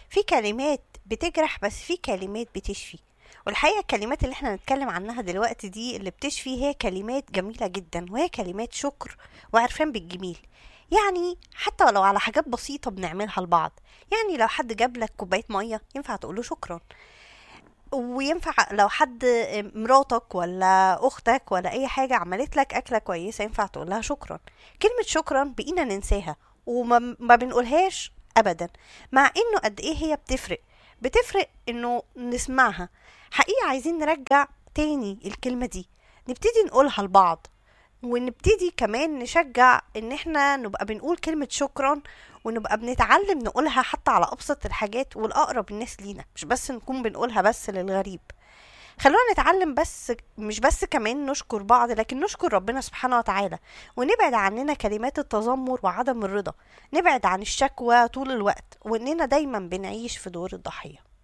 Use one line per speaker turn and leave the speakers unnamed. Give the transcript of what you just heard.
في كلمات بتجرح بس في كلمات بتشفي والحقيقة الكلمات اللي احنا هنتكلم عنها دلوقتي دي اللي بتشفي هي كلمات جميلة جدا وهي كلمات شكر وعرفان بالجميل يعني حتى ولو على حاجات بسيطة بنعملها لبعض يعني لو حد جاب لك كوباية مية ينفع تقوله شكرا وينفع لو حد مراتك ولا اختك ولا اي حاجة عملت لك اكلة كويسة ينفع تقولها شكرا كلمة شكرا بقينا ننساها وما ما بنقولهاش ابدا مع انه قد ايه هي بتفرق بتفرق انه نسمعها حقيقة عايزين نرجع تاني الكلمة دي نبتدي نقولها لبعض ونبتدي كمان نشجع ان احنا نبقى بنقول كلمة شكرا ونبقى بنتعلم نقولها حتى على ابسط الحاجات والاقرب الناس لينا مش بس نكون بنقولها بس للغريب خلونا نتعلم بس مش بس كمان نشكر بعض لكن نشكر ربنا سبحانه وتعالى ونبعد عننا كلمات التذمر وعدم الرضا نبعد عن الشكوى طول الوقت واننا دايما بنعيش في دور الضحيه